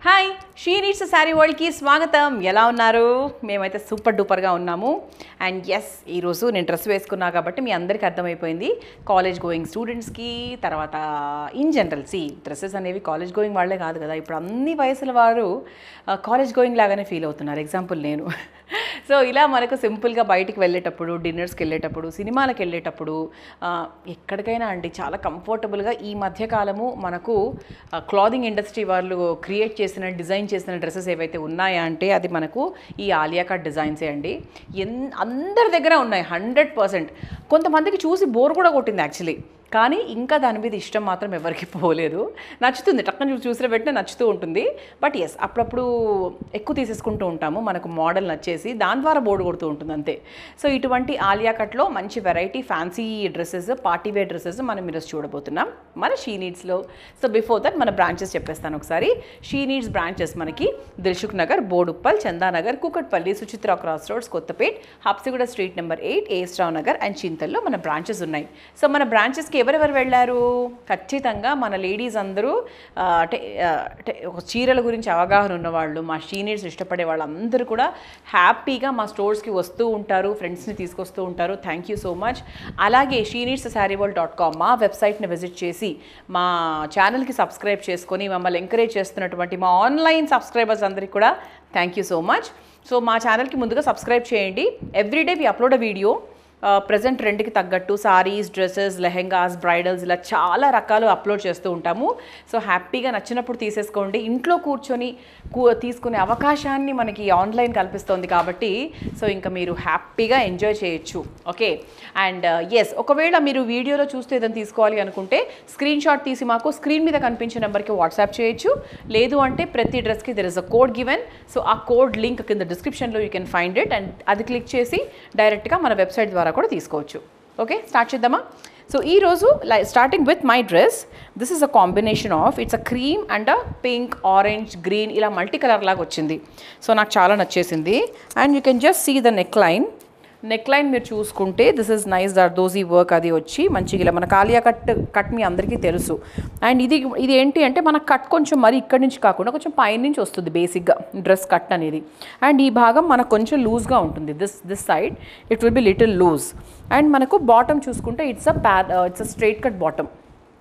hi she needs sari వరల్డ్కి స్వాగతం ఎలా ఉన్నారు మేమైతే సూపర్ డూపర్గా ఉన్నాము అండ్ ఎస్ ఈరోజు నేను డ్రెస్ వేసుకున్నా కాబట్టి మీ అందరికీ అర్థమైపోయింది కాలేజ్ గోయింగ్ స్టూడెంట్స్కి తర్వాత ఇన్ జనరల్ సి డ్రెస్సెస్ అనేవి కాలేజ్ గోయింగ్ వాళ్ళే కాదు కదా ఇప్పుడు అన్ని వయసుల వారు కాలేజ్ గోయింగ్ లాగానే ఫీల్ అవుతున్నారు ఎగ్జాంపుల్ నేను సో ఇలా మనకు సింపుల్గా బయటికి వెళ్ళేటప్పుడు డిన్నర్స్కి వెళ్ళేటప్పుడు సినిమాలకు వెళ్ళేటప్పుడు ఆ, ఎక్కడికైనా అండి చాలా కంఫర్టబుల్గా ఈ మధ్యకాలము మనకు క్లాదింగ్ ఇండస్ట్రీ వాళ్ళు క్రియేట్ చేసిన డిజైన్ చేసిన డ్రెస్సెస్ ఏవైతే ఉన్నాయా అంటే అది మనకు ఈ ఆలియా కట్ డిజైన్సే అండి ఎన్ అందరి దగ్గర ఉన్నాయి హండ్రెడ్ పర్సెంట్ కొంతమందికి చూసి బోర్ కూడా కొట్టింది యాక్చువల్లీ కానీ ఇంకా దాని మీద ఇష్టం మాత్రం ఎవరికి పోలేదు నచ్చుతుంది టక్కన చూసి చూసిన వెంటనే నచ్చుతూ ఉంటుంది బట్ ఎస్ అప్పుడప్పుడు ఎక్కువ తీసేసుకుంటూ ఉంటాము మనకు మోడల్ నచ్చేసి దాని ద్వారా బోర్డు కొడుతూ ఉంటుంది అంతే సో ఇటువంటి ఆలియా కట్లో మంచి variety fancy dresses party wear dresses మనం ఈరోజు చూడబోతున్నాం మన షీ నీడ్స్లో సో బిఫోర్ దట్ మన బ్రాంచెస్ చెప్పేస్తాను ఒకసారి షీ నీడ్స్ బ్రాంచెస్ మనకి Dilsukh Nagar Boduppal Chandanagar Kukatpally Suchitra cross roads Kothapet Habsiguda street number eight ఏస్ట్రావ్ నగర్ అండ్ చింతల్లో మన బ్రాంచెస్ ఉన్నాయి సో మన బ్రాంచెస్కి ఎవరెవరు వెళ్ళారు ఖచ్చితంగా మన లేడీస్ అందరూ ఆ, అంటే ఆ, అంటే ఒక చీరల గురించి అవగాహన ఉన్నవాళ్ళు మా షీనీడ్స్ ఇష్టపడే వాళ్ళందరూ కూడా హ్యాపీగా మా స్టోర్స్కి వస్తూ ఉంటారు ఫ్రెండ్స్ని తీసుకొస్తూ ఉంటారు థ్యాంక్ యూ సో మచ్ అలాగే she needs sari world dot com మా వెబ్సైట్ని విజిట్ చేసి మా ఛానల్కి సబ్స్క్రైబ్ చేసుకొని మమ్మల్ని ఎంకరేజ్ చేస్తున్నటువంటి మా ఆన్లైన్ సబ్స్క్రైబర్స్ అందరికీ కూడా thank you so much so మా ఛానల్కి ముందుగా సబ్స్క్రైబ్ చేయండి everyday we upload a video present ట్రెండ్కి తగ్గట్టు సారీస్ డ్రెస్సెస్ లెహెంగాస్ బ్రైడల్స్ ఇలా చాలా రకాలు అప్లోడ్ చేస్తూ ఉంటాము సో హ్యాపీగా నచ్చినప్పుడు తీసేసుకోండి ఇంట్లో కూర్చొని కూ తీసుకునే అవకాశాన్ని మనకి ఆన్లైన్ కల్పిస్తోంది కాబట్టి సో ఇంకా మీరు హ్యాపీగా ఎంజాయ్ చేయొచ్చు ఓకే అండ్ ఎస్ ఒకవేళ మీరు వీడియోలో చూస్తే ఏదైనా తీసుకోవాలి అనుకుంటే స్క్రీన్ షాట్ తీసి మాకు స్క్రీన్ మీద కనిపించే నెంబర్కి వాట్సాప్ చేయొచ్చు లేదు అంటే ప్రతి డ్రెస్కి there is a code given so ఆ కోడ్ లింక్ కింద డిస్క్రిప్షన్లో you can find it and అది క్లిక్ చేసి డైరెక్ట్గా మన వెబ్సైట్ ద్వారా కూడా తీసుకోవచ్చు ఓకే స్టార్ట్ చేద్దామా సో ఈరోజు లై starting with my dress this is a combination of it's a cream and a pink orange green ఇలా మల్టీ కలర్ లాగా వచ్చింది సో నాకు చాలా నచ్చేసింది and you can just see the neck line neck line మీరు చూసుకుంటే this is nice zardozi work అది వచ్చి మంచిగా ఇలా మన కాలియా కట్ కట్ మీ అందరికీ తెలుసు అండ్ ఇది ఇది ఏంటి అంటే మన కట్ కొంచెం మరి ఇక్కడి నుంచి కాకుండా కొంచెం పైన నుంచి వస్తుంది బేసిక్గా డ్రెస్ కట్ అనేది అండ్ ఈ భాగం మనకు కొంచెం లూజ్గా ఉంటుంది this this side it will be little loose and మనకు బాటమ్ చూసుకుంటే ఇట్స్ అ ప్యా it's a straight cut bottom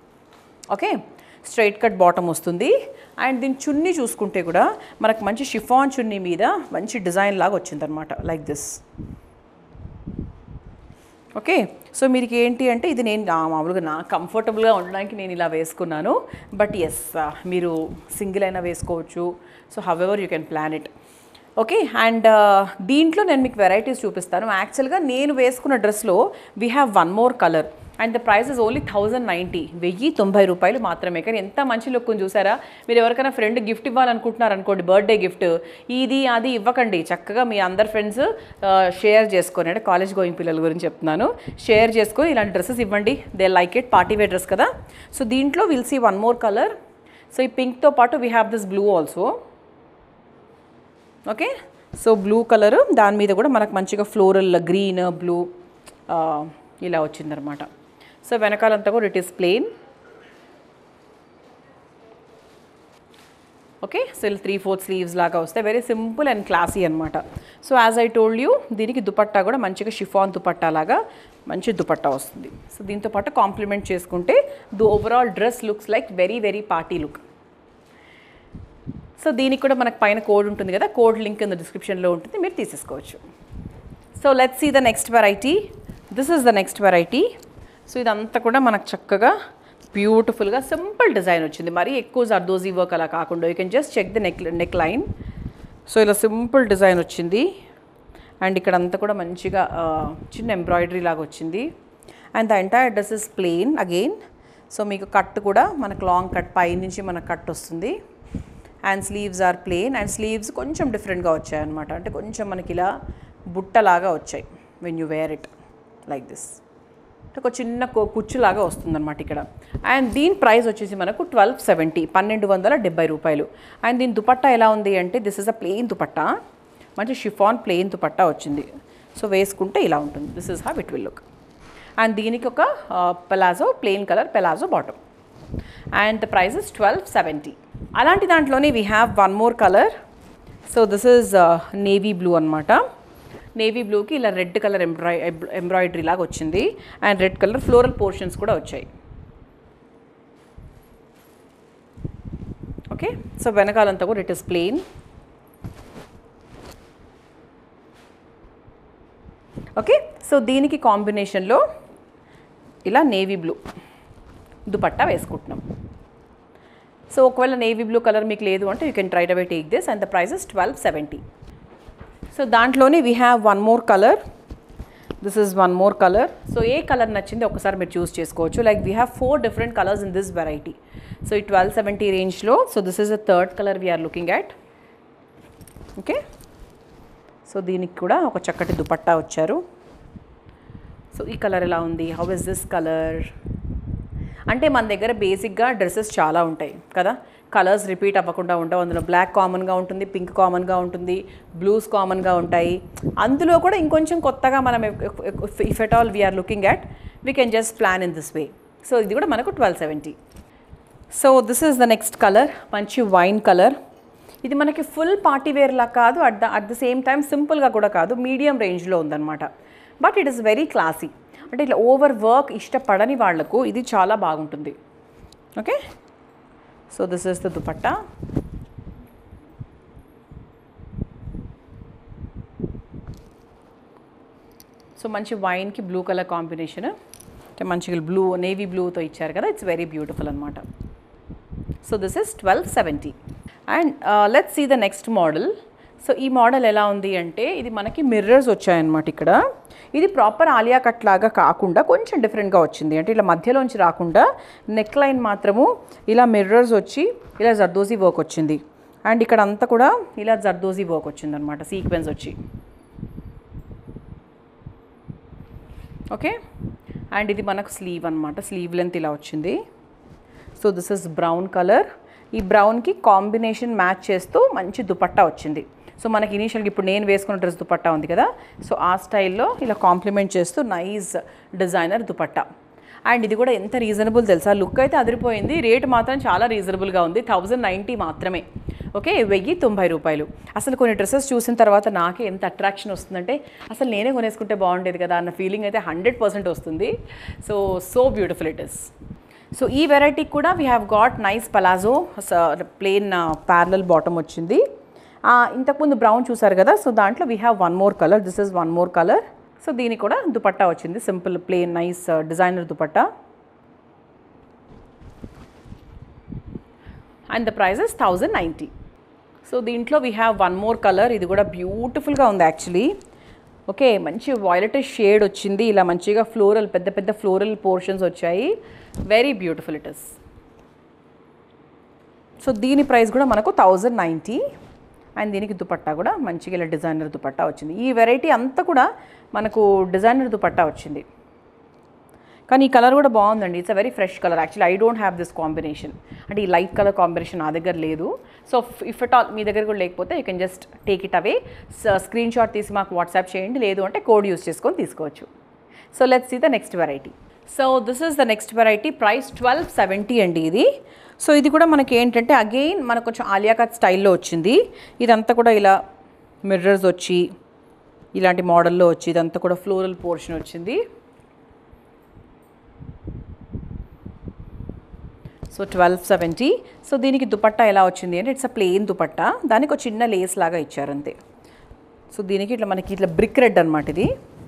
okay straight cut bottom వస్తుంది అండ్ దీని చున్నీ చూసుకుంటే కూడా మనకు మంచి షిఫాన్ చున్నీ మీద మంచి డిజైన్ లాగా వచ్చిందనమాట లైక్ దిస్ ఓకే సో మీకు ఏంటి అంటే ఇది నేను నా మామూలుగా నా కంఫర్టబుల్గా ఉండడానికి నేను ఇలా వేసుకున్నాను బట్ ఎస్ మీరు సింగిల్ అయినా వేసుకోవచ్చు so however you can plan it okay and దీంట్లో నేను మీకు వెరైటీస్ చూపిస్తాను యాక్చువల్గా నేను వేసుకున్న డ్రెస్లో we have one more colour and the price is only thousand ninety వెయ్యి తొంభై రూపాయలు మాత్రమే కానీ ఎంత మంచి లుక్ చూసారా మీరు ఎవరికైనా ఫ్రెండ్ గిఫ్ట్ ఇవ్వాలనుకుంటున్నారు అనుకోండి బర్త్డే గిఫ్ట్ ఇది అది ఇవ్వకండి చక్కగా మీ అందరు ఫ్రెండ్స్ షేర్ చేసుకొని అంటే కాలేజ్ గోయింగ్ పిల్లల గురించి చెప్తున్నాను షేర్ చేసుకొని ఇలాంటి డ్రెస్సెస్ ఇవ్వండి they like it party wear dress కదా సో దీంట్లో will see one more colour so ఈ పింక్తో పాటు we have this blue also okay so blue colour దాని మీద కూడా మనకు మంచిగా ఫ్లోరల్ గ్రీన్ బ్లూ ఇలా వచ్చిందనమాట సో వెనకాలంతా కూడా it is plain okay so three fourth sleeves లాగా వస్తాయి వెరీ సింపుల్ అండ్ క్లాసీ అనమాట so as I told you దీనికి దుపట్టా కూడా మంచిగా షిఫాన్ దుపట్టా లాగా మంచి దుపట్టా వస్తుంది సో దీంతో పాటు కాంప్లిమెంట్ చేసుకుంటే the overall dress looks like very very party look so దీనికి కూడా మనకు పైన కోడ్ ఉంటుంది కదా కోడ్ లింక్ ఇన్ ద డిస్క్రిప్షన్లో ఉంటుంది మీరు తీసేసుకోవచ్చు so let see the next variety this is the next variety so ఇదంతా కూడా మనకు చక్కగా బ్యూటిఫుల్గా సింపుల్ డిజైన్ వచ్చింది మరీ ఎక్కువ జర్దోజీ వర్క్ అలా కాకుండా you can just check the neck neck line so ఇలా సింపుల్ డిజైన్ వచ్చింది అండ్ ఇక్కడ అంతా కూడా మంచిగా ఆ, చిన్న ఎంబ్రాయిడరీ లాగా వచ్చింది and the entire dress is plain again so మీకు కట్ కూడా మనకు లాంగ్ కట్ పై నుంచి మనకు కట్ వస్తుంది and sleeves are plain and sleeves కొంచెం డిఫరెంట్గా వచ్చాయి అనమాట అంటే కొంచెం మనకి ఇలా బుట్టలాగా వచ్చాయి when you wear it like this ఒక చిన్న కు- కుచ్చులాగా వస్తుందన్నమాట ఇక్కడ అండ్ దీని ప్రైస్ వచ్చేసి మనకు ట్వెల్వ్ సెవెంటీ పన్నెండు వందల డెబ్బై రూపాయలు అండ్ దీని దుపట్టా ఎలా ఉంది అంటే this is a plain dupatta మంచి షిఫాన్ ప్లెయిన్ దుపట్టా వచ్చింది సో వేసుకుంటే ఇలా ఉంటుంది this is how it will look and దీనికి ఒక palazzo plain colour palazzo bottom and the price is twelve seventy అలాంటి దాంట్లోనే we have one more colour so this is navy blue అనమాట navy బ్లూకి ఇలా రెడ్ కలర్ ఎంబ్రాయి embroidery లాగా వచ్చింది and red colour floral portions కూడా వచ్చాయి ఓకే సో వెనకాలంతా కూడా it is plain okay so దీనికి కాంబినేషన్లో ఇలా నేవీ బ్లూ దుపట్టా వేసుకుంటున్నాం సో ఒకవేళ నేవీ బ్లూ కలర్ మీకు లేదు అంటే you can try away take this and the price is twelve seventy so దాంట్లోనే we have one more colour this is one more colour so ఏ కలర్ నచ్చింది ఒకసారి మీరు చూస్ చేసుకోవచ్చు like we have four different colours in this variety so ఈ twelve seventy రేంజ్లో so this is the third colour we are looking at okay so దీనికి కూడా ఒక చక్కటి దుపట్టా వచ్చారు సో ఈ కలర్ ఎలా ఉంది హౌ ఇస్ దిస్ కలర్ అంటే మన దగ్గర బేసిక్గా డ్రెస్సెస్ చాలా ఉంటాయి కదా కలర్స్ రిపీట్ అవ్వకుండా ఉండవు అందులో బ్లాక్ కామన్గా ఉంటుంది పింక్ కామన్గా ఉంటుంది బ్లూస్ కామన్గా ఉంటాయి అందులో కూడా ఇంకొంచెం కొత్తగా మనం if at all we are looking at we can just plan in this way so ఇది కూడా మనకు twelve seventy so this is the next colour మంచి వైన్ కలర్ ఇది మనకి ఫుల్ పార్టీ వేర్లా కాదు at the at the same time సింపుల్గా కూడా కాదు మీడియం రేంజ్లో ఉందన్నమాట but it is very classy అంటే ఇట్లా ఓవర్ వర్క్ ఇష్టపడని వాళ్లకు ఇది చాలా బాగుంటుంది okay so this is the dupatta so మంచి వైన్కి బ్లూ కలర్ కాంబినేషన్ అంటే మంచిగా బ్లూ నేవీ బ్లూతో ఇచ్చారు కదా ఇట్స్ వెరీ బ్యూటిఫుల్ అనమాట so this is twelve seventy and let's see the next model so ఈ మోడల్ ఎలా ఉంది అంటే ఇది మనకి మిర్రర్స్ వచ్చాయన్నమాట ఇక్కడ ఇది ప్రాపర్ ఆలియా కట్ లాగా కాకుండా కొంచెం డిఫరెంట్గా వచ్చింది అంటే ఇలా మధ్యలోంచి రాకుండా నెక్ లైన్ మాత్రము ఇలా మిర్రర్స్ వచ్చి ఇలా జర్దోజీ వర్క్ వచ్చింది అండ్ ఇక్కడ అంతా కూడా ఇలా జర్దోజీ వర్క్ వచ్చింది అనమాట సీక్వెన్స్ వచ్చి ఓకే అండ్ ఇది మనకు స్లీవ్ అనమాట స్లీవ్ లెంత్ ఇలా వచ్చింది so this is brown colour ఈ బ్రౌన్కి కాంబినేషన్ మ్యాచ్ చేస్తూ మంచి దుపట్టా వచ్చింది సో మనకి ఇనీషియల్గా ఇప్పుడు నేను వేసుకున్న డ్రెస్ దుపట్టా ఉంది కదా సో ఆ స్టైల్లో ఇలా కాంప్లిమెంట్ చేస్తూ నైస్ డిజైనర్ దుపట్టా అండ్ ఇది కూడా ఎంత రీజనబుల్ తెలుసా లుక్ అయితే అదిరిపోయింది రేట్ మాత్రం చాలా రీజనబుల్గా ఉంది థౌజండ్ నైంటీ మాత్రమే ఓకే వెయ్యి తొంభై రూపాయలు అసలు కొన్ని డ్రెస్సెస్ చూసిన తర్వాత నాకే ఎంత అట్రాక్షన్ వస్తుందంటే అసలు నేనే కొనేసుకుంటే బాగుండేది కదా అన్న ఫీలింగ్ అయితే హండ్రెడ్ పర్సెంట్ వస్తుంది so so beautiful it is so ఈ వెరైటీకి కూడా we have got nice palazzo plain parallel bottom వచ్చింది ఆ, ఇంతకుముందు బ్రౌన్ చూసారు కదా సో దాంట్లో we have one more colour this is one more colour so దీనికి కూడా దుపట్టా వచ్చింది simple plain nice designer dupatta and the price is thousand ninety so దీంట్లో we have one more colour ఇది కూడా బ్యూటిఫుల్గా ఉంది యాక్చువల్లీ ఓకే మంచి వాయిలెటిష్ షేడ్ వచ్చింది ఇలా మంచిగా ఫ్లోరల్ పెద్ద పెద్ద ఫ్లోరల్ పోర్షన్స్ వచ్చాయి very beautiful it is so దీని ప్రైస్ కూడా మనకు థౌజండ్ నైంటీ అండ్ దీనికి దుపట్టా కూడా మంచిగా ఇలా డిజైనర్ దుపట్టా వచ్చింది ఈ వెరైటీ అంతా కూడా మనకు డిజైనర్ దుపట్టా వచ్చింది కానీ ఈ కలర్ కూడా బాగుందండి it's a very fresh colour actually I don't have this combination అంటే ఈ లైట్ కలర్ కాంబినేషన్ నా దగ్గర లేదు సో ఇఫ్ ఎట్ ఆల్ మీ దగ్గర కూడా లేకపోతే you can just take it away screen shot తీసి మాకు వాట్సాప్ చేయండి లేదు అంటే కోడ్ యూస్ చేసుకొని తీసుకోవచ్చు so let's see the next variety so this is the next variety price twelve seventy అండి ఇది సో ఇది కూడా మనకి ఏంటంటే అగైన్ మనకు కొంచెం ఆలియా కట్ స్టైల్లో వచ్చింది ఇదంతా కూడా ఇలా మిర్రర్స్ వచ్చి ఇలాంటి మోడల్లో వచ్చి ఇదంతా కూడా ఫ్లోరల్ పోర్షన్ వచ్చింది సో ట్వెల్వ్ సెవెంటీ సో దీనికి దుపట్టా ఎలా వచ్చింది అంటే ఇట్స్ అ ప్లెయిన్ దుపట్టా దానికి ఒక చిన్న లేస్ లాగా ఇచ్చారు అంతే సో దీనికి ఇట్లా మనకి ఇట్లా బ్రిక్ రెడ్ అనమాట ఇది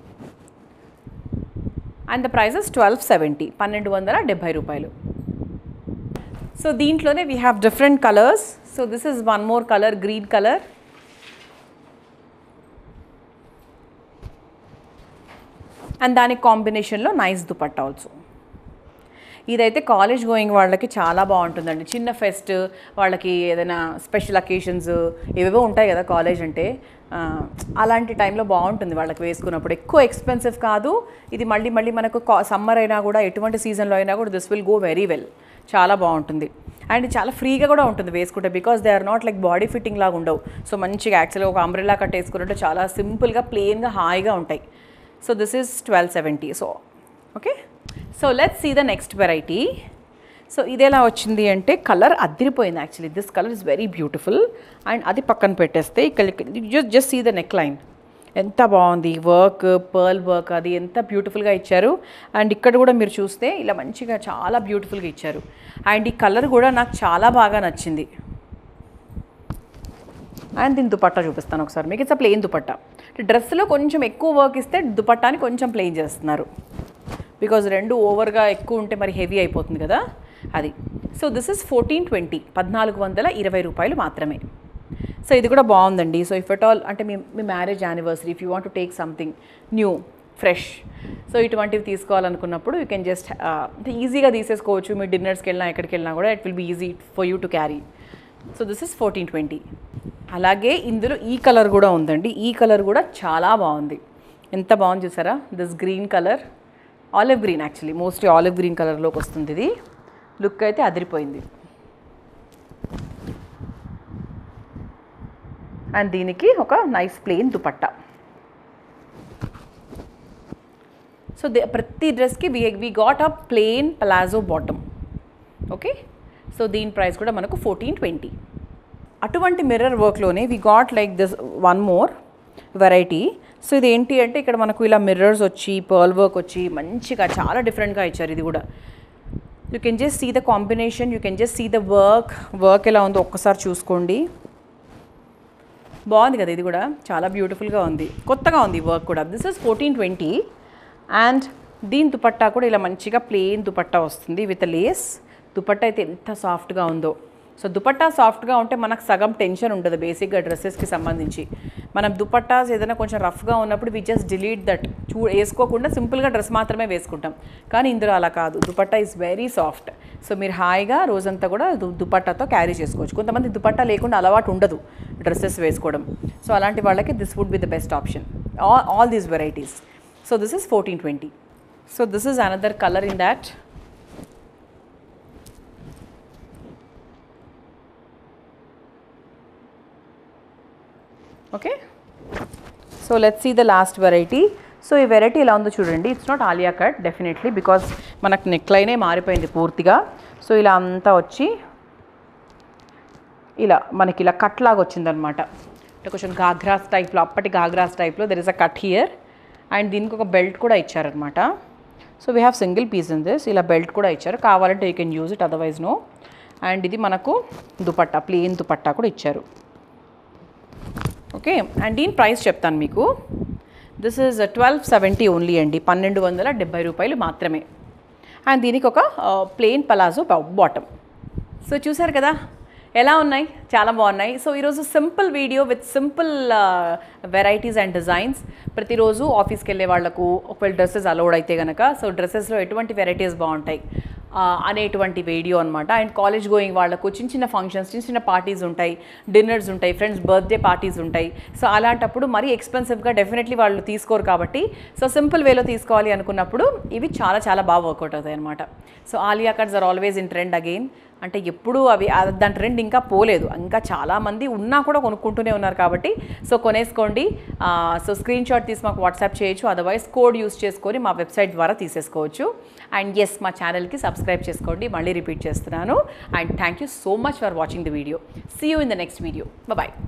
and the prices twelve seventy పన్నెండు వందల డెబ్భై రూపాయలు సో దీంట్లోనే we have different colours so this is one more colour green colour and దానికి కాంబినేషన్లో నైస్ దుపట్టా ఆల్సో ఇదైతే కాలేజ్ గోయింగ్ వాళ్ళకి చాలా బాగుంటుందండి చిన్న ఫెస్ట్ వాళ్ళకి ఏదైనా స్పెషల్ అకేషన్స్ ఏవేవో ఉంటాయి కదా కాలేజ్ అంటే ఆ, అలాంటి టైంలో బాగుంటుంది వాళ్ళకి వేసుకున్నప్పుడు ఎక్కువ ఎక్స్పెన్సివ్ కాదు ఇది మళ్ళీ మళ్ళీ మనకు సమ్మర్ అయినా కూడా ఎటువంటి సీజన్లో అయినా కూడా this will go very well చాలా బాగుంటుంది అండ్ చాలా ఫ్రీగా కూడా ఉంటుంది వేసుకుంటే because they are not like body fitting లాగా ఉండవు సో మంచిగా యాక్చువల్గా ఒక అంబ్రెలా కట్ వేసుకున్నట్టు చాలా సింపుల్గా ప్లెయిన్గా హాయిగా ఉంటాయి so this is twelve seventy so okay so let's see the next variety so ఇది ఎలా వచ్చింది అంటే కలర్ అదిరిపోయింది actually this colour is very beautiful and అది పక్కన పెట్టేస్తే ఇక్కడ just just see the neck line ఎంత బాగుంది వర్క్ పర్ల్ వర్క్ అది ఎంత బ్యూటిఫుల్గా ఇచ్చారు అండ్ ఇక్కడ కూడా మీరు చూస్తే ఇలా మంచిగా చాలా బ్యూటిఫుల్గా ఇచ్చారు అండ్ ఈ కలర్ కూడా నాకు చాలా బాగా నచ్చింది అండ్ దీని దుపట్టా చూపిస్తాను ఒకసారి మీకు ఇట్స్ ప్లెయిన్ దుపట్టా డ్రెస్లో కొంచెం ఎక్కువ వర్క్ ఇస్తే దుపట్టాని కొంచెం ప్లెయిన్ చేస్తున్నారు బికాజ్ రెండు ఓవర్గా ఎక్కువ ఉంటే మరి హెవీ అయిపోతుంది కదా అది so this is fourteen twenty పద్నాలుగు వందల ఇరవై రూపాయలు మాత్రమే సో ఇది కూడా బాగుందండి సో ఇఫ్ ఎట్ ఆల్ అంటే మీ మీ marriage anniversary if you want to take something new fresh so ఇటువంటివి తీసుకోవాలనుకున్నప్పుడు యూ కెన్ జస్ట్ ఈజీగా తీసేసుకోవచ్చు మీరు డిన్నర్స్కి వెళ్ళినా ఎక్కడికి వెళ్ళినా కూడా it will be easy for you to carry so this is fourteen twenty అలాగే ఇందులో ఈ కలర్ కూడా ఉందండి ఈ కలర్ కూడా చాలా బాగుంది ఎంత బాగుంది చూసారా this green colour olive green actually mostly olive green కలర్లోకి వస్తుంది ఇది లుక్ అయితే అదిరిపోయింది అండ్ దీనికి ఒక nice plain dupatta so they ప్రతి డ్రెస్కి we we got a plain palazzo bottom okay so దీని ప్రైస్ కూడా మనకు ఫోర్టీన్ ట్వంటీ అటువంటి మిర్రర్ వర్క్లోనే we got like this one more variety so ఇది ఏంటి అంటే ఇక్కడ మనకు ఇలా మిర్రర్స్ వచ్చి పర్ల్ వర్క్ వచ్చి మంచిగా చాలా డిఫరెంట్గా ఇచ్చారు ఇది కూడా you can just see the combination you can just see the work work ఎలా ఉందో ఒక్కసారి చూసుకోండి బాగుంది కదా ఇది కూడా చాలా బ్యూటిఫుల్గా ఉంది కొత్తగా ఉంది ఈ వర్క్ కూడా this is fourteen twenty and దీని దుపట్టా కూడా ఇలా మంచిగా ప్లెయిన్ దుపట్టా వస్తుంది విత్ లేస్ దుపట్టా అయితే ఎంత సాఫ్ట్గా ఉందో సో దుపట్టా సాఫ్ట్గా ఉంటే మనకు సగం టెన్షన్ ఉంటుంది బేసిక్గా డ్రెస్సెస్కి సంబంధించి మనం దుపట్టాస్ ఏదైనా కొంచెం రఫ్గా ఉన్నప్పుడు వి జస్ట్ డిలీట్ దట్ చూ వేసుకోకుండా సింపుల్గా డ్రెస్ మాత్రమే వేసుకుంటాం కానీ ఇందులో అలా కాదు dupatta is very soft so మీరు హాయిగా రోజంతా కూడా దు- దుపట్టాతో క్యారీ చేసుకోవచ్చు కొంతమంది దుపట్టా లేకుండా అలవాటు ఉండదు డ్రెస్సెస్ వేసుకోవడం సో అలాంటి వాళ్ళకి this would be the best option all all these varieties so this is fourteen twenty so this is another colour in that okay so let's see the last variety so ఈ variety ఎలా ఉందో చూడండి it's not Alia cut definitely because మనకు neck లైనే మారిపోయింది పూర్తిగా so ఇలా అంతా వచ్చి ఇలా మనకి ఇలా కట్ లాగా వచ్చిందనమాట అంటే కొంచెం గాగ్రాస్ టైప్లో అప్పటి గాగ్రాస్ టైప్లో there is a cut here and దీనికి ఒక బెల్ట్ కూడా ఇచ్చారనమాట so we have single piece in this ఇలా బెల్ట్ కూడా ఇచ్చారు కావాలంటే you can use it otherwise no and ఇది మనకు దుపట్టా ప్లెయిన్ దుపట్టా కూడా ఇచ్చారు ఓకే అండ్ దీని ప్రైస్ చెప్తాను మీకు this is twelve seventy only అండి పన్నెండు వందల డెబ్బై రూపాయలు మాత్రమే అండ్ దీనికి ఒక ప్లెయిన్ పలాజో బాటమ్ సో చూసారు కదా ఎలా ఉన్నాయి చాలా బాగున్నాయి సో ఈరోజు simple video with simple varieties and designs ప్రతిరోజు ఆఫీస్కి వెళ్ళే వాళ్ళకు ఒకవేళ డ్రెస్సెస్ అలౌడ్ అయితే కనుక సో డ్రెస్సెస్లో ఎటువంటి వెరైటీస్ బాగుంటాయి ఆ, అనేటువంటి వీడియో అనమాట అండ్ కాలేజ్ గోయింగ్ వాళ్ళకు చిన్న చిన్న ఫంక్షన్స్ చిన్న చిన్న పార్టీస్ ఉంటాయి డిన్నర్స్ ఉంటాయి ఫ్రెండ్స్ బర్త్డే పార్టీస్ ఉంటాయి సో అలాంటప్పుడు మరీ ఎక్స్పెన్సివ్గా డెఫినెట్లీ వాళ్ళు తీసుకోరు కాబట్టి సో సింపుల్ వేలో తీసుకోవాలి అనుకున్నప్పుడు ఇవి చాలా చాలా బాగా వర్కౌట్ అవుతాయి అనమాట so Alia cuts are always in trend again అంటే ఎప్పుడూ అవి ఆ దాని ట్రెండ్ ఇంకా పోలేదు ఇంకా చాలామంది ఉన్నా కూడా కొనుక్కుంటూనే ఉన్నారు కాబట్టి సో కొనేసుకోండి ఆ, సో స్క్రీన్ షాట్ తీసి మాకు వాట్సాప్ చేయొచ్చు అదర్వైజ్ కోడ్ యూస్ చేసుకొని మా వెబ్సైట్ ద్వారా తీసేసుకోవచ్చు అండ్ ఎస్ మా ఛానల్కి సబ్స్క్రైబ్ చేసుకోండి మళ్ళీ రిపీట్ చేస్తున్నాను and thank you so much for watching the video see you in the next video bye